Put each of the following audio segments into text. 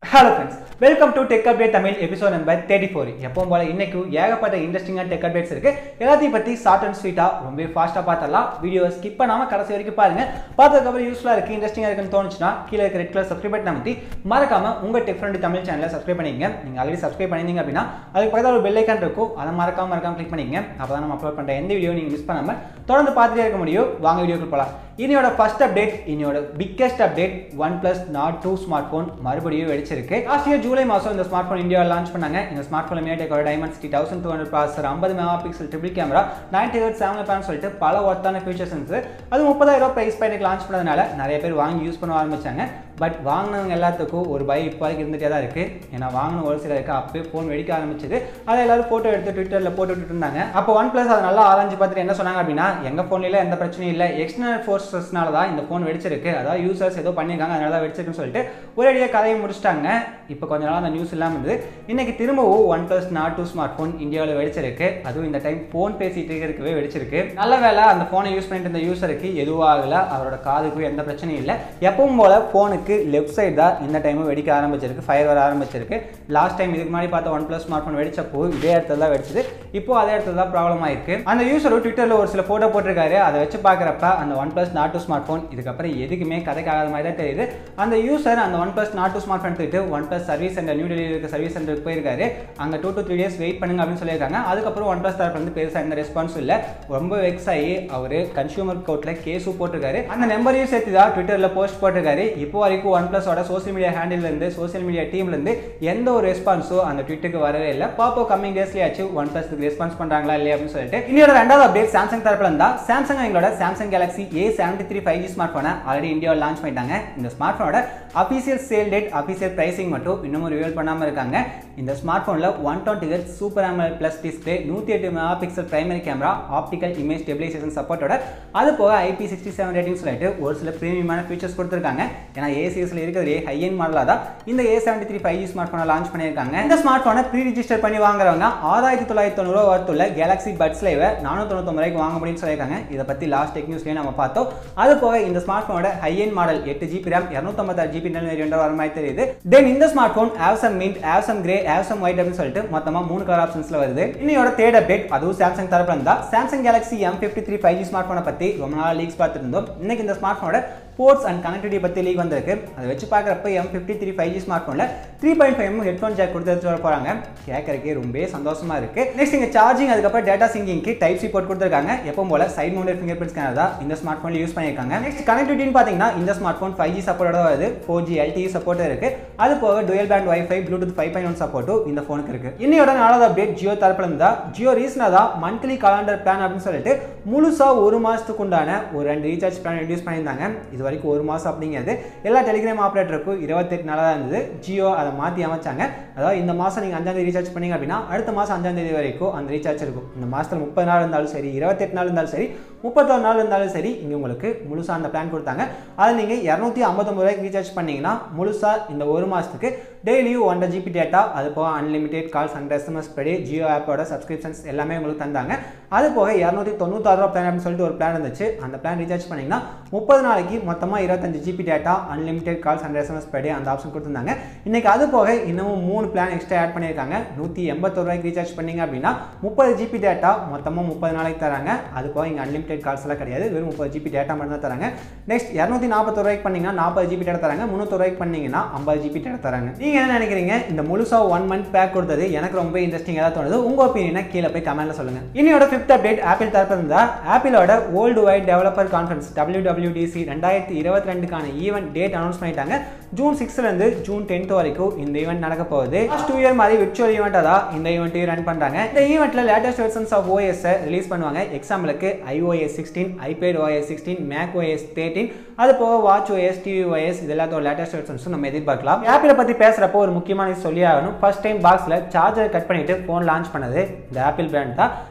hello friends welcome to tech update Tamil episode number thirty four எப்பவும் போல இன்னைக்கு ஏகப்பட்ட இன்ட்ரெஸ்டிங்கான டெக் அப்டேட்ஸ் இருக்கு எல்லாத்தையும் பத்தி ஷார்ட் அண்ட் ஸ்வீட்டா ரொம்ப ஃபாஸ்ட்டாக பார்த்தரலாம் வீடியோ ஸ்கிப் பண்ணாம கடைசி வரைக்கும் பாருங்க பார்த்ததுக்கப்புறம் யூஸ்ஃபுல்லாக இருக்கு இன்ட்ரெஸ்டிங்காக இருக்குன்னு தோணுச்சுன்னா கீழே இருக்க ரெட் கலர் சப்ஸ்கிரைப் பட்டன் அமைத்தி மறக்காம உங்க டெக் ஃப்ரெண்ட் தமிழ் சேனலை சப்ஸ்கிரைப் பண்ணிக்கங்க நீங்க ஆல்ரெடி சப்ஸ்கிரைப் பண்ணிருந்தீங்க அப்படின்னா அதுக்கு பக்கத்தில் ஒரு பெல் ஐக்கான் இருக்கும் அதை மறக்காம மறக்காம கிளிக் பண்ணிக்கங்க அப்பதான் நம்ம அப்லோட் பண்ற எந்த வீடியோ நீங்க மிஸ் பண்ணாம தொடர்ந்து பார்த்துட்டே இருக்க முடியும் வாங்க வீடியோக்கு போகலாம் இன்னையோட ஃபர்ஸ்ட் அப்டேட் இன்னையோட biggest update OnePlus Nord two smart phone மறுபடியும் வெடிச்சிருக்கு லாஸ்ட் இயர் ஜூலை மாதம் இந்த ஸ்மார்ட் ஃபோன் இந்தியாவில் லான்ச் பண்ணாங்க இந்த ஸ்மார்ட் ஃபோன் மேட்டேக்கோட Dimensity thousand two hundred processor ஐம்பது megapixel triple camera ninety ஹெட் செவன் பேன் சொல்லிட்டு பல ஒர்த்தான ஃபீச்சர்ஸ் இருந்துச்சு அது முப்பதாயிரம் ரூபாய் ப்ரைஸ் பைனுக்கு லான்ச் பண்ணதுனால நிறைய பேர் வாங்கி யூஸ் பண்ண ஆரம்பிச்சாங்க பட் வாங்கினவங்க எல்லாத்துக்கும் ஒரு பை இப்போ வரைக்கும் இருந்துகிட்டே தான் இருக்குது ஏன்னா வாங்கின ஒரு சிலருக்கு அப்பவே ஃபோன் வெடிக்க ஆரம்பிச்சது அதை எல்லாரும் ஃபோட்டோ எடுத்து ட்விட்டரில் போட்டு விட்டுட்டு இருந்தாங்க அப்போ ஒன் ப்ளஸ் அதை நல்லா ஆராய்ஞ்சு பார்த்துட்டு என்ன சொன்னாங்க அப்படின்னா எங்கள் ஃபோன்ல எந்த பிரச்சனையும் இல்லை எக்ஸ்டர்னல் ஃபோர்ஸஸ்னால தான் இந்த ஃபோன் வெடிச்சிருக்கு அதாவது யூசர்ஸ் ஏதோ பண்ணியிருக்காங்க அதனால தான் வெடிச்சிருக்குன்னு சொல்லிட்டு ஒரேடியாக கதையை முடிச்சிட்டாங்க இப்போ கொஞ்ச நாள் அந்த நியூஸ் இல்லாமல் இருந்தது இன்னைக்கு திரும்பவும் OnePlus Nord two smart phone இந்தியாவில் வெடிச்சிருக்கு அதுவும் இந்த டைம் ஃபோன் பேசிட்டு இருக்கவே வெடிச்சிருக்கு நல்ல வேலை அந்த ஃபோனை யூஸ் பண்ணிட்டு இருந்த யூசருக்கு எதுவும் ஆகலை அவரோட காதுக்கும் எந்த பிரச்சனையும் இல்லை எப்பவும் போல ஃபோனுக்கு லெஃப்ட் சைடு தான் இந்த டைமும் வெடிக்க ஆரம்பிச்சிருக்கு ஃபயர் வர ஆரம்பிச்சிருக்கு லாஸ்ட் டைம் இதுக்கு முன்னாடி பார்த்த ஒன் ப்ளஸ் ஸ்மார்ட் ஃபோன் வெடிச்சப்போ இதே இடத்துல தான் வெடிச்சது இப்போ அதே இடத்துல தான் ப்ராப்ளம் ஆயிருக்கு அந்த யூசர் ட்விட்டரில் ஒரு சில ஃபோட்டோ போட்டிருக்காரு அதை வச்சு பார்க்குறப்ப அந்த OnePlus Nord two smart phone இதுக்கப்புறம் எதுக்குமே கதைக்காகாத மாதிரி தான் தெரியுது அந்த யூசர் அந்த OnePlus Nord two smart phone எடுத்துக்கிட்டு OnePlus service centre new டெல்லியில் இருக்க சர்வீஸ் சென்டருக்கு போயிருக்காரு அங்கே two to three days wait பண்ணுங்க அப்படின்னு சொல்லியிருக்காங்க அதுக்கப்புறம் ஒன் ப்ளஸ் தரப்பு வந்து பெருசாக எந்த ரெஸ்பான்ஸும் இல்லை ரொம்ப வெக்ஸ் ஆகி அவர் கன்சியூமர் கோர்ட்டில் கேஸும் போட்டிருக்காரு அந்த நம்பரையும் சேர்த்து தான் ட்விட்டரில் போஸ்ட் போட்டிருக்காரு இப்போ வரைக்கும் ஒன் ப்ளஸோட சோசியல் மீடியா ஹேண்டில்லேருந்து சோசியல் மீடியா டீம்லேருந்து எந்த ஒரு ரெஸ்பான்ஸும் அந்த ட்விட்டுக்கு வரவே இல்லை பாப்போ கம்மிங் டேஸ்லேயாச்சு ஒன் ப்ளஸ்க்கு ரெஸ்பான்ஸ் பண்ணுறாங்களா இல்லையா அப்படின்னு சொல்லிட்டு இன்னொரு ரெண்டாவது அப்டேட் சாம்சங் தரப்புல இருந்தா சாம்சங் எங்களோட Samsung Galaxy A seventy three five G smart ஃபோனை ஆல்ரெடி இந்தியாவில் லான்ச் பண்ணிட்டாங்க இந்த ஸ்மார்ட் ஃபோனோட official sale date official pricing மட்டும் இன்னமும் ரிவீல் பண்ணாமல் இருக்காங்க இந்த ஸ்மார்ட் ஃபோனில் ஒன் டுவெண்ட்டி ஹெட் சூப்பர் AMOLED ப்ளஸ் டிஸ்பிளே நூற்றி எட்டு megapixel primary camera optical image stabilisation சப்போர்ட்டோட அது போக ஐபி சிக்ஸ்டி செவன் ரேட்டிங் சொல்லிட்டு ஒரு சில ப்ரீமியமான ஃபீச்சர்ஸ் கொடுத்துருக்காங்க ஏன்னா ஏசிஎஸ்ல இருக்கிறதே ஹை எண்ட் மாடலாக தான் இந்த A seventy three five G smart ஃபோனை லான்ச் பண்ணியிருக்காங்க இந்த ஸ்மார்ட் ஃபோனை ப்ரீ ரிஜிஸ்டர் பண்ணி வாங்குறவங்க ஆறாயிரத்தி தொள்ளாயிரத்தி தொண்ணூறு வரத்துள்ள கேலக்ஸி பட்ஸ் லைவை நானூற்றி தொண்ணூத்தொம்பது ரூபாய்க்கு வாங்க முடியும்னு சொல்லியிருக்காங்க இதை பற்றி லாஸ்ட் டெக் நியூஸ்லேயே நம்ம பார்த்தோம் அது போக இந்த ஸ்மார்ட் ஃபோனோட ஹை எண்ட் மாடல் எட்டு ஜிபி ரேம் இரநூத்தம்பத்தாறு ஜிபி வேரியண்ட் வர மாதிரி தெரியுது தென் இந்த smart phone awesome mint awesome grey awesome white அப்படின்னு சொல்லிட்டு மொத்தமாக மூணு கலர் ஆப்ஷன்ஸ்ல வருது இன்னையோட தேர்ட் அப்டேட் அதுவும் சாம்சங் தரப்புல இருந்தா Samsung Galaxy M fifty three five G smart ஃபோனை பற்றி ரொம்ப நாள் லீக்ஸ் பார்த்துட்டு இருந்தோம் இன்னைக்கு இந்த ஸ்மார்ட் ஃபோனோட போர்ட்ஸ் அண்ட் கனெக்டிவிட்டி பற்றி லீக் வந்திருக்கு அதை வச்சு பார்க்குறப்ப M fifty three five G smart ஃபோனில் three point five headphone jack கொடுத்து வச்சு வர போகிறாங்க கேட்கறக்கே ரொம்ப சந்தோஷமா இருக்கு நெக்ஸ்ட் இங்கே சார்ஜிங் அதுக்கப்புறம் டேட்டா சிங்கிங்க்கு டைப் சி போர்ட் கொடுத்துருக்காங்க எப்பவும் போல side mounted finger print scanner தான் இந்த ஸ்மார்ட் ஃபோனில் யூஸ் பண்ணியிருக்காங்க நெக்ஸ்ட் கனெக்டிவிட்டின்னு பார்த்தீங்கன்னா இந்த ஸ்மார்ட் ஃபோன் ஃபைவ் ஜி சப்போர்ட்டோட வருது ஃபோர் ஜி எல்டி சப்போர்ட் இருக்கு அது போக dual band WiFi Bluetooth five point one சப்போர்ட்டும் இந்த ஃபோனுக்கு இருக்கு இன்னையோட நாலாவது அப்டேட் ஜியோ தரப்புல இருந்தா ஜியோ ரீசனாக தான் மந்த்லி காலண்டர் பிளான் அப்படின்னு சொல்லிட்டு முழுசா ஒரு மாசத்துக்கு உண்டான ஒரு ரெண்டு ரீசார்ஜ் பிளான் இன்ட்யூஸ் பண்ணியிருந்தாங்க இது வரைக்கும் ஒரு மாசம் அப்படிங்கிறது எல்லா டெலிகிராம் ஆப்ரேட்டருக்கும் இருபத்தெட்டு நாளாக தான் இருந்தது ஜியோ அதை மாற்றி அமைச்சாங்க அதாவது இந்த மாதம் நீங்கள் அஞ்சாம் தேதி ரீசார்ஜ் பண்ணீங்க அப்படின்னா அடுத்த மாதம் அஞ்சாம் தேதி வரைக்கும் அந்த ரீசார்ஜ் இருக்கும் இந்த மாதத்தில் முப்பது நாள் இருந்தாலும் சரி இருபத்தெட்டு நாள் இருந்தாலும் சரி முப்பத்தொரு நாள் இருந்தாலும் சரி இங்கே உங்களுக்கு முழுசாக அந்த பிளான் கொடுத்தாங்க அதை நீங்கள் இரநூத்தி ஐம்பத்தொம்பது ரூபாய்க்கு ரீசார்ஜ் பண்ணீங்கன்னா முழுசாக இந்த ஒரு மாதத்துக்கு டெய்லியும் ஒன்றரை ஜிபி டேட்டா அது போக அன்லிமிடெட் கால்ஸ் அண்ட் எஸ்எம்எஸ் படி ஜியோ ஆப்போட சப்ஸ்கிரிப்ஷன்ஸ் எல்லாமே உங்களுக்கு தந்தாங்க அது போக இரநூத்தி தொண்ணூத்தாறு ரூபா பிளான் அப்படின்னு சொல்லிட்டு ஒரு பிளான் இருந்துச்சு அந்த பிளான் ரீசார்ஜ் பண்ணிங்கன்னா முப்பது நாளைக்கு மொத்தமாக இருபத்தஞ்சு GB data unlimited calls and SMS படி அந்த ஆப்ஷன் கொடுத்துருந்தாங்க இன்னைக்கு அது போக இன்னமும் மூணு பிளான் எக்ஸ்ட்ரா ஆட் பண்ணியிருக்காங்க நூற்றி எண்பத்தொரு ரூபாய்க்கு ரீசார்ஜ் பண்ணீங்க அப்படின்னா முப்பது ஜிபி டேட்டா மொத்தமாக முப்பது நாளைக்கு தராங்க அது போக இங்கே அன்லிமிடெட் கால்ஸ் எல்லாம் கிடையாது வெறும் முப்பது ஜிபி டேட்டா மட்டும் தான் தராங்க நெக்ஸ்ட் இரநூத்தி நாற்பத்தொரு ரூபாய்க்கு பண்ணீங்கன்னா நாற்பது ஜிபி டேட்டா தராங்க முந்நூறு ரூபாய்க்கு பண்ணீங்கன்னா ஐம்பது ஜிபி டேட்டா தராங்க நீங்கள் என்ன நினைக்கிறீங்க இந்த முழுசாக ஒன் மந்த் பேக் கொடுத்தது எனக்கு ரொம்ப இன்ட்ரெஸ்டிங்காக தான் தோணுது உங்கள் ஒப்பீனியனை கீழே போய் கமெண்ட்ல சொல்லுங்க இன்னையோட ஃபிஃப்த் அப்டேட் ஆப்பிள் தரப்பு இருந்தா ஆப்பிளோட world wide developer conference WWDC ரெண்டாயிரத்தி இருபத்தி ரெண்டுக்கான ஈவெண்ட் டேட் அனௌன்ஸ் பண்ணிட்டாங்க ஜூன் சிக்ஸ்லேருந்து ஜூன் டென்த் வரைக்கும் இந்த ஈவெண்ட் நடக்க போகுது லாஸ்ட் டூ இயர் மாதிரி விர்ச்சுவல் ஈவெண்ட்டாக தான் இந்த ஈவெண்ட்டையும் ரன் பண்ணுறாங்க இந்த ஈவெண்ட்டில் latest versions of OS release பண்ணுவாங்க எக்ஸாம்பிளுக்கு iOS sixteen iPad OS sixteen Mac OS thirteen அது போக வாட்ச் ஓஎஸ் டிவி ஓஎஸ் இது எல்லாத்தோட லேட்டஸ்ட் வெர்ஷன்ஸும் நம்ம எதிர்பார்க்கலாம் ஆப்பிளை பற்றி பேசுகிறப்போ ஒரு முக்கியமான சொல்லி ஆகணும் ஃபர்ஸ்ட் டைம் பாக்ஸில் சார்ஜர் கட் பண்ணிட்டு ஃபோன் லான்ச் பண்ணது இந்த ஆப்பிள் பிராண்ட் தான்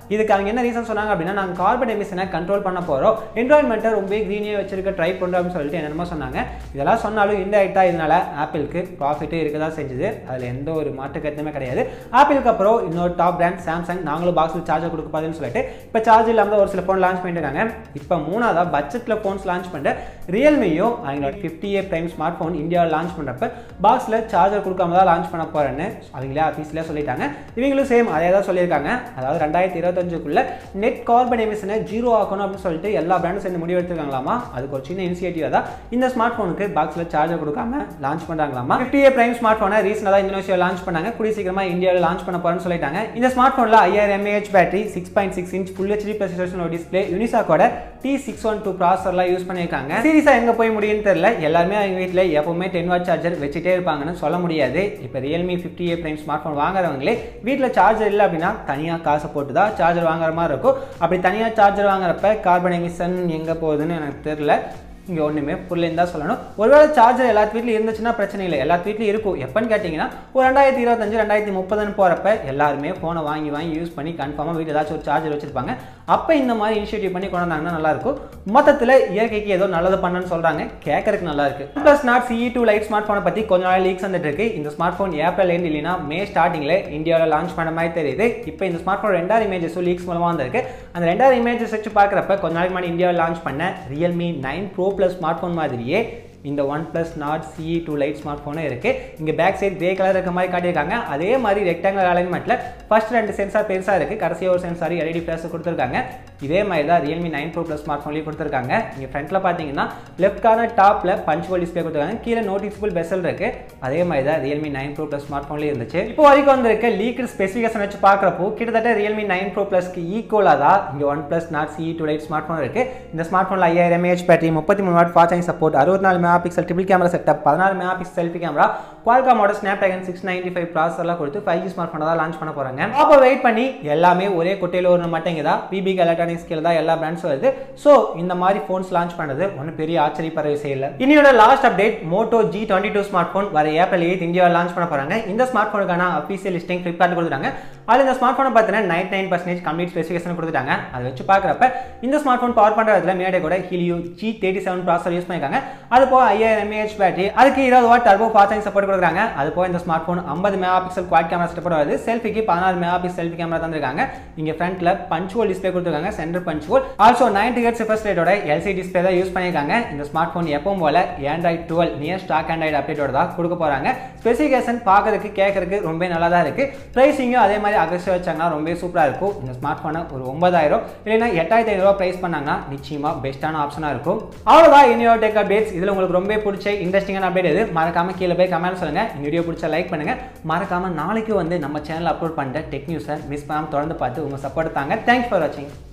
இதுக்கு அவங்க என்ன ரீசன் சொன்னாங்க அப்படின்னா நாங்கள் கார்பன் எமிஷனை கண்ட்ரோல் பண்ண போகிறோம் என்வாயன்மெண்ட்டை ரொம்ப க்ரீனியாக வச்சிருக்க ட்ரை பண்ணுறோம் அப்படின்னு சொல்லிட்டு என்னென்னமோ சொன்னாங்க இதெல்லாம் சொன்னாலும் இன்டெரக்டாக இதனால ஆப்பிளுக்கு ப்ராஃபிட்டே இருக்க தான் செஞ்சுது அதில் எந்த ஒரு மாற்று கருத்துமே கிடையாது ஆப்பிளுக்கு அப்புறம் இன்னொரு டாப் பிராண்ட் சாம்சங் நாங்களும் பாக்ஸில் சார்ஜர் கொடுக்க போதுன்னு சொல்லிட்டு இப்போ சார்ஜ் இல்லாமல் ஒரு சில ஃபோன் லான்ச் பண்ணிருக்காங்க இப்போ மூணாவதாக பட்ஜெட்டில் ஃபோன்ஸ் லான்ச் பண்ணிட்டு ரியல்மியும் அவங்களோட fifty A prime smart phone இந்தியாவில் லான்ச் பண்ணுறப்ப பாக்ஸில் சார்ஜர் கொடுக்காம தான் லான்ச் பண்ண போகிறேன்னு அவங்களே ஆஃபீஸ்லேயே சொல்லிட்டாங்க இவங்களும் சேம் அதே தான் சொல்லியிருக்காங்க அதாவது ரெண்டாயிரத்தி இருபத்தஞ்சுக்குள்ள நெட் கார்பன் எமிஷனை ஜீரோ ஆக்கணும் அப்படின்னு சொல்லிட்டு எல்லா பிராண்டும் சேர்ந்து முடிவு எடுத்துருக்காங்களாமா அதுக்கு ஒரு சின்ன இனிஷியேட்டிவ் தான் இந்த ஸ்மார்ட் ஃபோனுக்கு பாக்ஸில் சார்ஜர் கொடுக்காம லான்ச் பண்ணுறாங்களாமா ஃபிஃப்டி ஏ ப்ரைம் ஸ்மார்ட் ஃபோனை ரீசனாக இந்தோனேஷியா லான்ச் பண்ணாங்க கூடிய சீக்கிரமாக இந்தியாவில் லான்ச் பண்ண போகிறேன்னு சொல்லிட்டாங்க இந்த ஸ்மார்ட் ஃபோனில் ஐயாயிரம் mAh battery six point six inch full HD plus display யூனிசாக்கோட டி சிக்ஸ் ஒன் டூ ப்ராசர்லாம் யூஸ் பண்ணியிருக்காங்க சீரியஸாக எங்கே போய் முடியும்னு தெரியல எல்லாருமே அவங்க வீட்டில் எப்பவுமே டென் வாட் சார்ஜர் வச்சுட்டே இருப்பாங்கன்னு சொல்ல முடியாது இப்போ Realme fifty A prime smart phone வாங்குறவங்களே வீட்டில் சார்ஜர் இல்லை அப்படின்னா தனியாக காசை போட்டு தான் சார்ஜர் வாங்குற மாதிரி இருக்கும் அப்படி தனியாக சார்ஜர் வாங்குறப்ப கார்பன் எமிஷன் எங்கே போகுதுன்னு எனக்கு தெரியல இங்கே ஒன்றுமே புரியலன்னு தான் சொல்லணும் ஒருவேளை சார்ஜர் எல்லாத்து வீட்லையும் இருந்துச்சுன்னா பிரச்சனை இல்லை எல்லாத்து வீட்லையும் இருக்கும் எப்போன்னு கேட்டிங்கன்னா ஒரு ரெண்டாயிரத்தி இருபத்தஞ்சு ரெண்டாயிரத்தி முப்பதுன்னு போகிறப்ப எல்லாருமே ஃபோனை வாங்கி வாங்கி யூஸ் பண்ணி கன்ஃபார்மாக வீட்டில் ஏதாச்சும் ஒரு சார்ஜர் வச்சிருப்பாங்க அப்போ இந்த மாதிரி இனிஷியேட்டிவ் பண்ணி கொண்டு வந்தாங்கன்னா நல்லாயிருக்கும் மொத்தத்தில் இயற்கைக்கு ஏதோ நல்லது பண்ணணும்னு சொல்கிறாங்க கேட்கறதுக்கு நல்லா இருக்கு plus Nord CE two lite smart ஃபோனை பற்றி கொஞ்ச நாள் லீக்ஸ் வந்துட்டு இருக்கு இந்த ஸ்மார்ட் ஃபோன் ஏப்ரல் எண்ட் இல்லைனா மே ஸ்டார்டிங்கில் இந்தியாவில் லான்ச் பண்ண மாதிரி தெரியுது இப்போ இந்த ஸ்மார்ட் ஃபோன் ரெண்டாயிரம் இமேஜஸும் லீக்ஸ் மூலமாக வந்திருக்கு அந்த ரெண்டாயிரம் இமேஜஸ் வச்சு பார்க்குறப்ப கொஞ்ச நாளைக்கு முன்னாடி இந்தியாவில் லான்ச் பண்ண Realme nine pro plus smart phone மாதிரியே இந்த OnePlus Nord CE two lite smart ஃபோனும் இருக்குது இங்கே பேக் சைடு கிரே கலர் இருக்க மாதிரி காட்டியிருக்காங்க அதே மாதிரி ரெக்டாங்குலர் அலைன்மெண்ட்டில் ஃபர்ஸ்ட் ரெண்டு சென்சார் பெருசாக இருக்குது கடைசியாக ஒரு சென்சார் எல்இடி ப்ளஸ் கொடுத்துருக்காங்க இதே மாதிரி தான் Realme nine pro plus smart ஃபோன்லேயும் கொடுத்துருக்காங்க இங்கே ஃப்ரண்ட்டில் பார்த்தீங்கன்னா லெஃப்ட் கார்னர் டாப்பில் பஞ்சுவல் டிஸ்பிளே கொடுத்துருக்காங்க கீழே நோட்டிசபிள் பெசல் இருக்குது அதே மாதிரி தான் Realme nine pro plus smart ஃபோன்லேயும் இருந்துச்சு இப்போ வரைக்கும் வந்திருக்க லீக் ஸ்பெசிஃபிகேஷன் வச்சு பார்க்குறப்போ கிட்டத்தட்ட ரியல்மி நைன் ப்ரோ ப்ளஸ்க்கு ஈக்குவலாக தான் இங்கே OnePlus Nord CE two lite smart phone இருக்குது இந்த ஸ்மார்ட் ஃபோனில் ஐயாயிரம் எம்ஏஹெச் பேட்டரி முப்பத்தி மூணு வாட் ஃபாஸ்ட் சார்ஜிங் சப்போர்ட் அறுபத்தி நாலு megapixel triple camera setup பதினாறு மெகா பிக்சல் செல்ஃபி கேமரா குவால்காமோட Snapdragon six ninety five ப்ராசர்லாம் கொடுத்து ஃபைவ் ஜி ஸ்மார்ட் ஃபோனை தான் லான்ச் பண்ண போகிறாங்க அப்போ வெயிட் பண்ணி எல்லாமே ஒரே குட்டையில் ஒரு மாட்டேங்குதா பிபிக் எலக்ட்ரானிக்ஸ் கீழே தான் எல்லா பிராண்ட்ஸும் வருது ஸோ இந்த மாதிரி ஃபோன்ஸ் லான்ச் பண்ணது ஒன்றும் பெரிய ஆச்சரியப்படுற விஷயம் இல்லை இன்னையோட last update Moto G twenty two smart phone வர ஏப்ரல் எயிட் இந்தியாவில் லான்ச் பண்ண போகிறாங்க இந்த ஸ்மார்ட் ஃபோனுக்கான அஃபீஷியல் லிஸ்டிங் ஃப்ளிப்கார்ட் கொடுத்துட்டாங்க அது இந்த ஸ்மார்ட் ஃபோனை பார்த்தீங்கன்னா ninety nine percentage complete specification கொடுத்துட்டாங்க அதை வச்சு பார்க்குறப்ப இந்த ஸ்மார்ட் ஃபோன் பவர் பண்ணுறதுல மேடே கூட Helio G thirty seven processor use பண்ணியிருக்காங்க அது போக ஐயாயிரம் எம்ஏஹெச் பேட்டரி அதுக்கு இருபது வாட் டர்போ ஃபாஸ்டிங் சப்போர்ட் கொடுக்குறாங்க அது போக இந்த ஸ்மார்ட் ஃபோன் ஐம்பது megapixel quad camera setup வருது செல்ஃபிக்கு பதினாறு மெகா பிக்சல் செல்ஃபி கேமரா தந்திருக்காங்க இங்கே ஃப்ரண்ட்ல பஞ்சுவல் டிஸ்பிளே கொடுத்துருக்காங்க சென்டர் பஞ்சுவல் ஆல்சோ நைன்டி ஹெட் சிஃபர் ரேட்டோட எல்சி டிஸ்பிளே தான் யூஸ் பண்ணியிருக்காங்க இந்த ஸ்மார்ட் ஃபோன் எப்பவும் போல Android twelve near stock Android அப்டேட்டோட தான் கொடுக்க போகிறாங்க ஸ்பெசிஃபிகேஷன் பார்க்கறதுக்கு கேட்கறதுக்கு ரொம்ப நல்லா தான் இருக்குது ப்ரைஸிங்கும் அதே மாதிரி அக்ரெசிவ் வச்சாங்கன்னா ரொம்ப சூப்பராக இருக்கும் இந்த ஸ்மார்ட் ஃபோனை ஒரு ஒன்பதாயிரம் இல்லைன்னா எட்டாயிரத்தி ஐநூறுரூவா ப்ரைஸ் பண்ணாங்கன்னா நிச்சயமாக பெஸ்ட்டான ஆப்ஷனாக இருக்கும் அவ்வளோதான் இன்னையோ டெக் அப்டேட்ஸ் இதில் உங்களுக்கு ரொம்ப பிடிச்ச இன்ட்ரெஸ்டிங்கான அப்டேட் எது மறக்காம கீழே போய் கமெண்ட் சொல்லுங்க இந்த வீடியோ பிடிச்சா லைக் பண்ணுங்க மறக்காம நாளைக்கு வந்து நம்ம சேனல் அப்லோட் பண்ணுற டெக் நியூஸை மிஸ் பண்ணாமல் தொடர்ந்து பார்த்து உங்கள் சப்போர்ட் தாங்க தேங்க்ஸ் ஃபார் வாட்சிங்